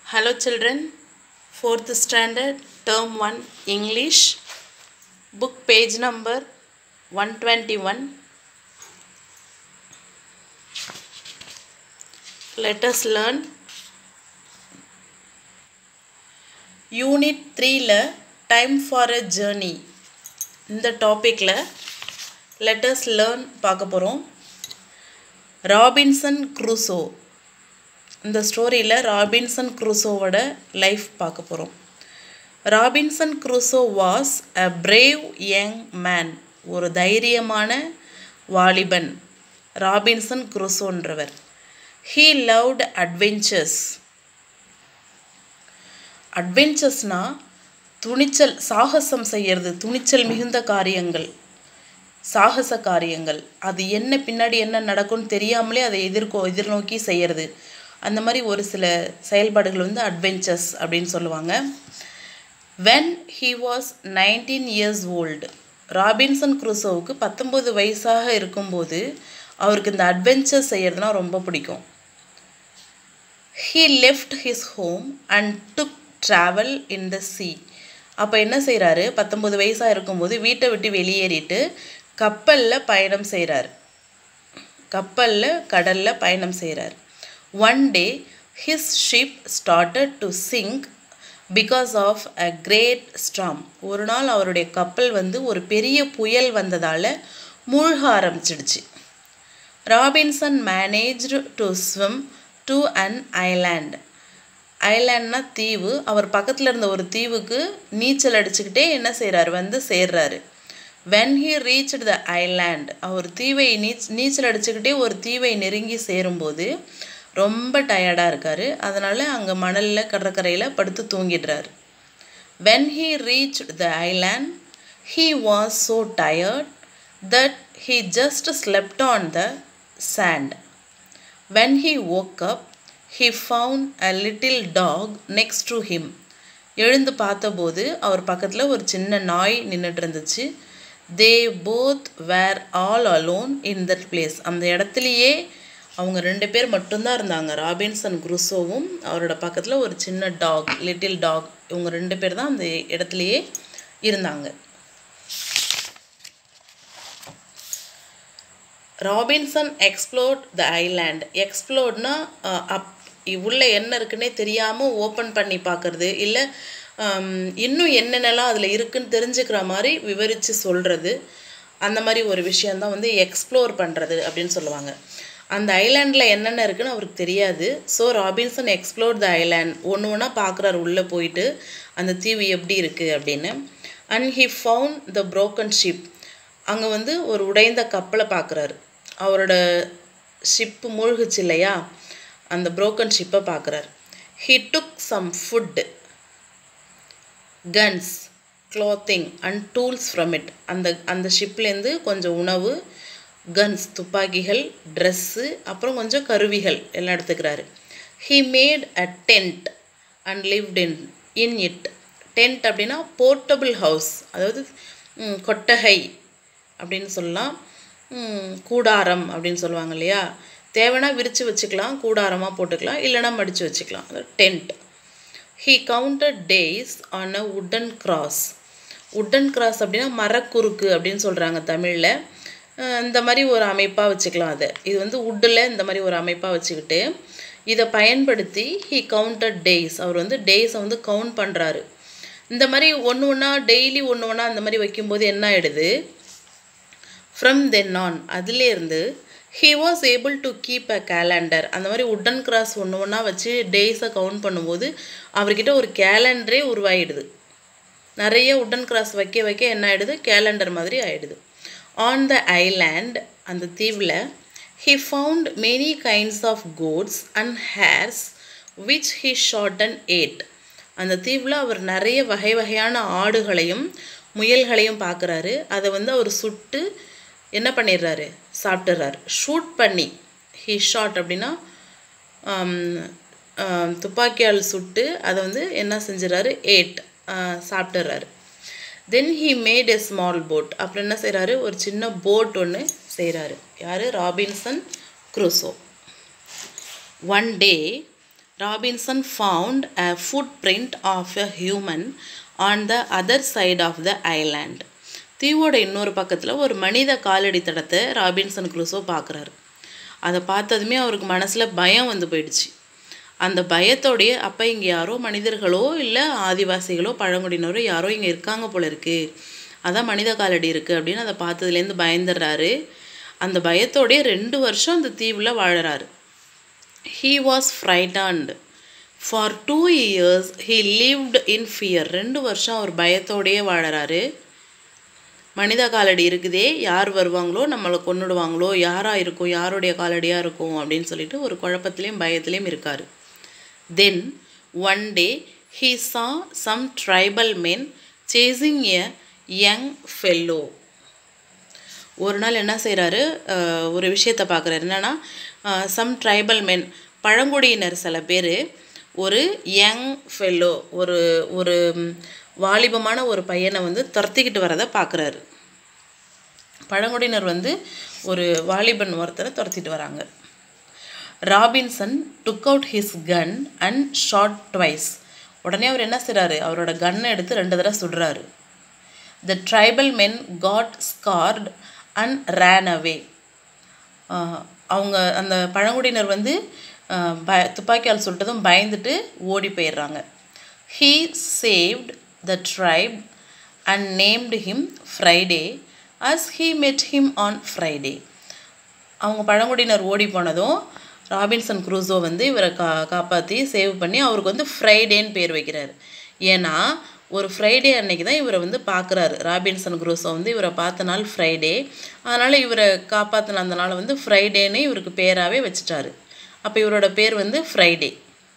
Hello children, 4th standard, term 1, English, book page number 121. Let us learn unit த்ரீல time for a journey இந்த டாப்பிக்கில் lettuce learn பார்க்க போகிறோம் Robinson Crusoe இந்த ஸ்டோரியில் ராபின்சன் க்ரூசோவோட லைஃப் பார்க்க போகிறோம் Robinson Crusoe was a brave young man ஒரு தைரியமான வாலிபன் ராபின்சன் க்ரூசோன்றவர் ஹீ லவ்ட் அட்வென்ச்சர்ஸ் அட்வென்ச்சர்ஸ்னால் துணிச்சல் சாகசம் செய்கிறது துணிச்சல் மிகுந்த காரியங்கள் சாகச காரியங்கள் அது என்ன பின்னாடி என்ன நடக்கும்னு தெரியாமலே அதை எதிர்கோ எதிர்நோக்கி செய்கிறது அந்த மாதிரி ஒரு சில செயல்பாடுகள் வந்து அட்வென்ச்சர்ஸ் அப்படின்னு சொல்லுவாங்க when he was nineteen years old Robinson குரூசோவுக்கு பத்தொம்பது வயசாக இருக்கும்போது அவருக்கு இந்த அட்வென்ச்சர் செய்கிறதுனா ரொம்ப பிடிக்கும் he left his home and took travel in the sea அப்போ என்ன செய்கிறாரு பத்தொம்பது வயசாக இருக்கும்போது வீட்டை விட்டு வெளியேறிட்டு கப்பலில் பயணம் செய்கிறார் கப்பலில் கடலில் பயணம் செய்கிறார் one day his ship started to sink because of a great storm ஒரு நாள் அவருடைய கப்பல் வந்து ஒரு பெரிய புயல் வந்ததால் மூழ்க ஆரம்பிச்சிடுச்சு Robinson managed to swim to an island ஐலாண்ட்னா தீவு அவர் பக்கத்தில் இருந்த ஒரு தீவுக்கு நீச்சல் அடிச்சுக்கிட்டே என்ன செய்கிறாரு வந்து சேர்றாரு when he reach the island அவர் தீவை நீச் நீச்சல் அடிச்சுக்கிட்டே ஒரு தீவை நெருங்கி சேரும்போது ரொம்ப டயர்டாக இருக்கார் அதனால் அங்கே மணலில் கடற்கரையில் படுத்து தூங்கிடுறாரு when he reach the island he was so tired that he just slept on the sand when ஹீ woke up he found a little dog next to him எழுந்து பார்த்தபோது அவர் பக்கத்தில் ஒரு சின்ன நாய் நின்றுட்டு இருந்துச்சு they both were all alone in that place அந்த இடத்துலையே அவங்க ரெண்டு பேர் மட்டும்தான் இருந்தாங்க ராபின்சன் குருசோவும் அவரோட பக்கத்தில் ஒரு சின்ன டாக் லிட்டில் டாக் இவங்க ரெண்டு பேர் தான் அந்த இடத்துலையே இருந்தாங்க ராபின்சன் எக்ஸ்ப்ளோர்ட் த ஐலாண்ட் எக்ஸ்ப்ளோர்ட்னா அப் உள்ளே என்ன இருக்குன்னே தெரியாமல் ஓப்பன் பண்ணி பார்க்குறது இல்லை இன்னும் என்னென்னலாம் அதில் இருக்குன்னு தெரிஞ்சுக்கிற மாதிரி விவரித்து சொல்கிறது அந்த மாதிரி ஒரு விஷயந்தான் வந்து எக்ஸ்ப்ளோர் பண்ணுறது அப்படின்னு சொல்லுவாங்க அந்த ஐலாண்டில் என்னென்ன இருக்குன்னு அவருக்கு தெரியாது so Robinson explore the island ஒன்று ஒன்றா பார்க்குறாரு உள்ளே போயிட்டு அந்த தீவு எப்படி இருக்குது அப்படின்னு and he found the broken ship அங்கே வந்து ஒரு உடைந்த கப்பலை பார்க்குறாரு அவரோட ஷிப்பு மூழ்குச்சு இல்லையா அந்த புரோக்கன் ஷிப்பை பார்க்குறாரு he took some food guns clothing and tools from it அந்த அந்த ஷிப்லேருந்து கொஞ்சம் உணவு கன்ஸ் துப்பாக்கிகள் ட்ரெஸ்ஸு அப்புறம் கொஞ்சம் கருவிகள் எல்லாம் எடுத்துக்கிறாரு he made a tent and lived in in it tent அப்படின்னா போர்ட்டபிள் ஹவுஸ் அதாவது கொட்டகை அப்படின்னு சொல்லலாம் கூடாரம் அப்படின்னு சொல்லுவாங்க இல்லையா தேவைன்னா விரித்து வச்சுக்கலாம் கூடாரமாக போட்டுக்கலாம் இல்லைனா மடித்து வச்சுக்கலாம் அது tent he counted days on a wooden cross wooden cross அப்படின்னா மரக்குறுக்கு அப்படின்னு சொல்கிறாங்க தமிழில் இந்த மாதிரி ஒரு அமைப்பாக வச்சுக்கலாம் அதை இது வந்து உட்டில் இந்த மாதிரி ஒரு அமைப்பாக வச்சுக்கிட்டு இதை பயன்படுத்தி ஹீ கவுண்டட் டேஸ் அவர் வந்து டேஸை வந்து கவுண்ட் பண்ணுறாரு இந்த மாதிரி ஒன்று ஒன்றா டெய்லி ஒன்று ஒன்றா அந்த மாதிரி வைக்கும்போது என்ன ஆகிடுது ஃப்ரம் தென் ஆன் அதுலேருந்து he was able to keep a calendar அந்த மாதிரி உட்டன் கிராஸ் ஒன்று ஒன்றா வச்சு டேஸை கவுண்ட் பண்ணும்போது அவர்கிட்ட ஒரு கேலண்டரே உருவாயிடுது நிறைய உட்டன் கிராஸ் வைக்க வைக்க என்ன ஆகிடுது கேலண்டர் மாதிரி ஆகிடுது ஆன் த ஐலேண்ட் அந்த தீவில் he found many kinds of goats and hares which he shot and ate அந்த தீவில் அவர் நிறைய வகை வகையான ஆடுகளையும் முயல்களையும் பார்க்குறாரு அதை வந்து அவர் சுட்டு என்ன பண்ணிடுறாரு சாப்பிட்டுறாரு ஷூட் பண்ணி ஹீ ஷாட் அப்படின்னா துப்பாக்கியால் சுட்டு அதை வந்து என்ன செஞ்சிடறாரு ஏட் சாப்பிட்டுறாரு then he made a small boat அப்புறம் என்ன செய்கிறாரு ஒரு சின்ன போட் ஒன்று செய்கிறாரு யார் Robinson Crusoe one day Robinson found a footprint of a human on the other side of the island தீவோட இன்னொரு பக்கத்தில் ஒரு மனித காலடி தடத்தை ராபின்சன் குரூசோ பார்க்குறாரு அதை பார்த்ததுமே அவருக்கு மனசில் பயம் வந்து போயிடுச்சு அந்த பயத்தோடைய அப்போ இங்கே யாரோ மனிதர்களோ இல்லை ஆதிவாசிகளோ பழங்குடியினரோ யாரோ இங்கே இருக்காங்க போல இருக்குது அதான் மனித காலடி இருக்குது அப்படின்னு அதை பார்த்ததுலேருந்து பயந்துடுறாரு அந்த பயத்தோடைய ரெண்டு வருஷம் அந்த தீவில் வாழறாரு he was frightened for two years he lived in fear ரெண்டு வருஷம் அவர் பயத்தோடையே வாழறாரு மனித காலடி இருக்குதே யார் வருவாங்களோ நம்மளை கொன்னுடுவாங்களோ யாராக இருக்கும் யாருடைய காலடியாக இருக்கும் அப்படின்னு சொல்லிட்டு ஒரு குழப்பத்துலேயும் பயத்துலேயும் இருக்கார் then one day he saw some tribal men chasing a young fellow ஒரு நாள் என்ன செய்கிறாரு ஒரு விஷயத்தை பார்க்குறாரு என்னென்னா சம் ட்ரைபல் மென் பழங்குடியினர் சில பேர் ஒரு யங் ஃபெல்லோ ஒரு ஒரு வாலிபமான ஒரு பையனை வந்து துரத்திக்கிட்டு வரதை பார்க்குறாரு பழங்குடியினர் வந்து ஒரு வாலிபன் ஒருத்தரை துரத்திட்டு வராங்க Robinson took out his gun and shot twice உடனே அவர் என்ன செய்கிறாரு அவரோட கன்னை எடுத்து ரெண்டு தடவை சுடுறாரு the tribal men got scared and ran away அவங்க அந்த பழங்குடியினர் வந்து ப துப்பாக்கியால் சுட்டதும் பயந்துட்டு ஓடி போயிடுறாங்க he saved the tribe and named him Friday as he met him on Friday அவங்க பழங்குடியினர் ஓடி போனதும் ராபின்சன் குரூஸோ வந்து இவரை கா காப்பாற்றி சேவ் பண்ணி அவருக்கு வந்து ஃப்ரைடேன்னு பேர் வைக்கிறார் ஏன்னா ஒரு ஃப்ரைடே அன்னைக்கு தான் இவரை வந்து பார்க்குறாரு ராபின்சன் குரூஸோ வந்து இவரை பார்த்த நாள் ஃப்ரைடே அதனால் இவரை காப்பாற்றின அந்த நாளை வந்து ஃப்ரைடேன்னு இவருக்கு பேராகவே வச்சுட்டாரு அப்போ இவரோட பேர் வந்து Friday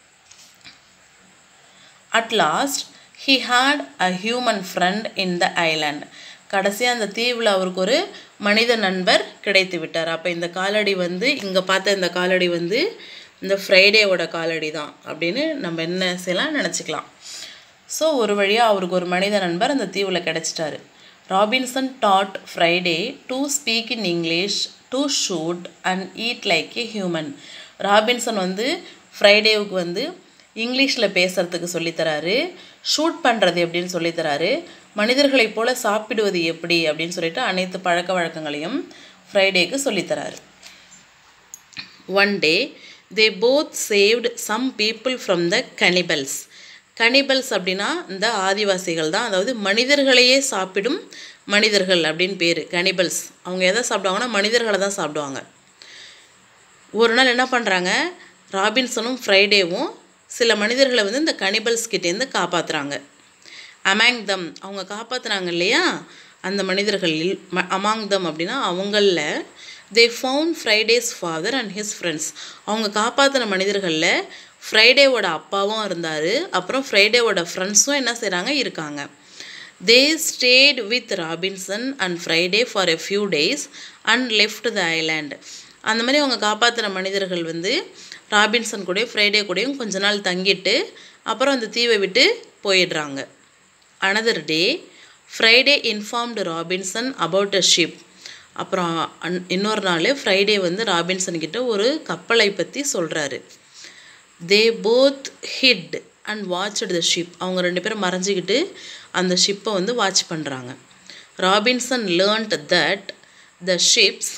at last he had a human friend in the island கடைசியாக அந்த தீவில் அவருக்கு ஒரு மனித நண்பர் கிடைத்து விட்டார் அப்போ இந்த காலடி வந்து இங்கே பார்த்த இந்த காலடி வந்து இந்த ஃப்ரைடேவோட காலடி தான் அப்படின்னு நம்ம என்ன செய்யலாம் நினச்சிக்கலாம் ஸோ ஒரு வழியாக அவருக்கு ஒரு மனித நண்பர் அந்த தீவில் கிடச்சிட்டாரு Robinson taught Friday to speak in English to shoot and eat like a human Robinson வந்து ஃப்ரைடேவுக்கு வந்து இங்கிலீஷில் பேசுகிறதுக்கு சொல்லித்தராரு ஷூட் பண்ணுறது எப்படின்னு சொல்லித்தராரு மனிதர்களைப் போல சாப்பிடுவது எப்படி அப்படின்னு சொல்லிட்டு அனைத்து பழக்க வழக்கங்களையும் ஃப்ரைடேக்கு சொல்லித்தராரு one day they both saved some people from the cannibals cannibals அப்படின்னா இந்த ஆதிவாசிகள் தான் அதாவது மனிதர்களையே சாப்பிடும் மனிதர்கள் அப்படின்னு பேர் கனிபல்ஸ் அவங்க எதை சாப்பிடுவாங்கன்னா மனிதர்களை தான் சாப்பிடுவாங்க ஒரு நாள் என்ன பண்ணுறாங்க ராபின்சனும் ஃப்ரைடேவும் சில மனிதர்களை வந்து இந்த கனிபல்ஸ் கிட்டேருந்து காப்பாற்றுறாங்க அமாங் தம் அவங்க காப்பாற்றுனாங்க இல்லையா அந்த மனிதர்களில் ம அமாங் தம் அப்படின்னா அவங்களில் they found Friday's father and his friends அவங்க காப்பாற்றின மனிதர்களில் ஃப்ரைடேவோட அப்பாவும் இருந்தார் அப்புறம் ஃப்ரைடேவோட ஃப்ரெண்ட்ஸும் என்ன செய்கிறாங்க இருக்காங்க they stayed with Robinson and Friday for a few days and left the island அந்த மாதிரி அவங்க காப்பாற்றின மனிதர்கள் வந்து ராபின்சன் கூடயும் ஃப்ரைடே கூடயும் கொஞ்ச நாள் தங்கிட்டு அப்புறம் அந்த தீவை விட்டு போயிடுறாங்க another day Friday informed Robinson about a ship அப்புறம் அன் இன்னொரு நாள் ஃப்ரைடே வந்து ராபின்சன் கிட்ட ஒரு கப்பலை பற்றி சொல்கிறாரு they both hid and watched the ship அவங்க ரெண்டு பேரும் மறைஞ்சிக்கிட்டு அந்த ஷிப்பை வந்து வாட்ச் பண்ணுறாங்க Robinson learned that the ship's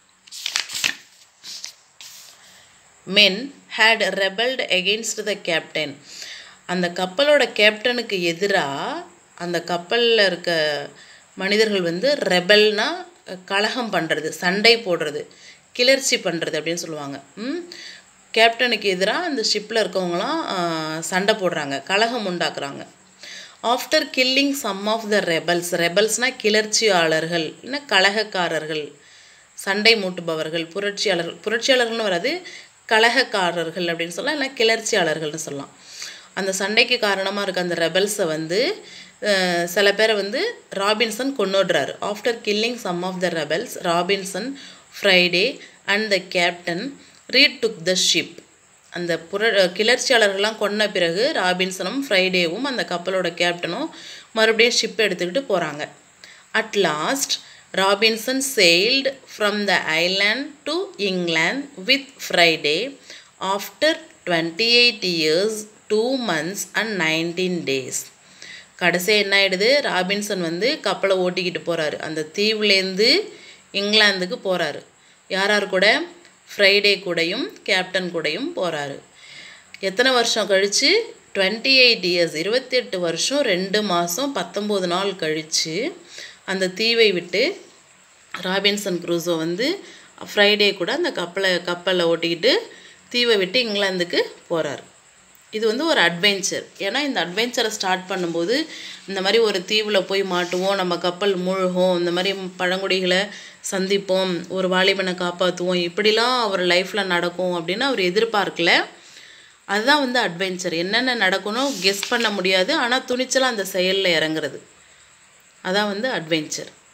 men had rebelled against the captain அந்த கப்பலோட கேப்டனுக்கு எதிராக அந்த கப்பலில் இருக்க மனிதர்கள் வந்து ரெபல்னா கலகம் பண்ணுறது சண்டை போடுறது கிளர்ச்சி பண்ணுறது அப்படின்னு சொல்லுவாங்க கேப்டனுக்கு எதிராக அந்த ஷிப்பில் இருக்கவங்களாம் சண்டை போடுறாங்க கலகம் உண்டாக்குறாங்க after killing some of the rebels ரெபல்ஸ்னால் கிளர்ச்சியாளர்கள் இல்லைன்னா கலகக்காரர்கள் சண்டை மூட்டுபவர்கள் புரட்சியாளர்கள் புரட்சியாளர்கள்னு வராது கலகக்காரர்கள் அப்படின்னு சொல்லலாம் இல்லை கிளர்ச்சியாளர்கள்னு சொல்லலாம் அந்த சண்டைக்கு காரணமாக இருக்க அந்த ரெபல்ஸை வந்து சில பேரை வந்து ராபின்சன் கொண்டுடுறாரு after killing some of the rebels Robinson Friday and the captain retook the ship அந்த புர கிளர்ச்சியாளர்கள்லாம் கொன்ன பிறகு ராபின்சனும் ஃப்ரைடேவும் அந்த கப்பலோட கேப்டனும் மறுபடியும் ஷிப் எடுத்துக்கிட்டு போகிறாங்க at last Robinson sailed from the island to England with Friday after twenty eight years two months and nineteen days கடைசியாக என்ன ஆயிடுது ராபின்சன் வந்து கப்பலை ஓட்டிக்கிட்டு போகிறாரு அந்த தீவுலேருந்து இங்கிலாந்துக்கு போகிறாரு யார் யார் கூட ஃப்ரைடே கூடயும் கேப்டன் கூடயும் போகிறாரு எத்தனை வருஷம் கழித்து டுவெண்ட்டி எயிட் இயர்ஸ் இருபத்தெட்டு வருஷம் ரெண்டு மாதம் பத்தொம்போது நாள் கழித்து அந்த தீவை விட்டு ராபின்சன் குரூசோ வந்து ஃப்ரைடே கூட அந்த கப்பலை கப்பலில் ஓட்டிக்கிட்டு தீவை விட்டு இங்கிலாந்துக்கு போகிறார் இது வந்து ஒரு அட்வென்ச்சர் ஏன்னா இந்த அட்வென்ச்சரை ஸ்டார்ட் பண்ணும்போது இந்த மாதிரி ஒரு தீவில் போய் மாட்டுவோம் நம்ம கப்பல் மூழ்கும் இந்த மாதிரி பழங்குடிகளை சந்திப்போம் ஒரு வாலிபனை காப்பாற்றுவோம் இப்படிலாம் அவர் லைஃப்பில் நடக்கும் அப்படின்னு அவர் எதிர்பார்க்கல அதுதான் வந்து அட்வென்ச்சர் என்னென்ன நடக்கணும் கெஸ் பண்ண முடியாது ஆனால் துணிச்சலாக அந்த செயலில் இறங்குறது அதான் வந்து அட்வென்ச்சர்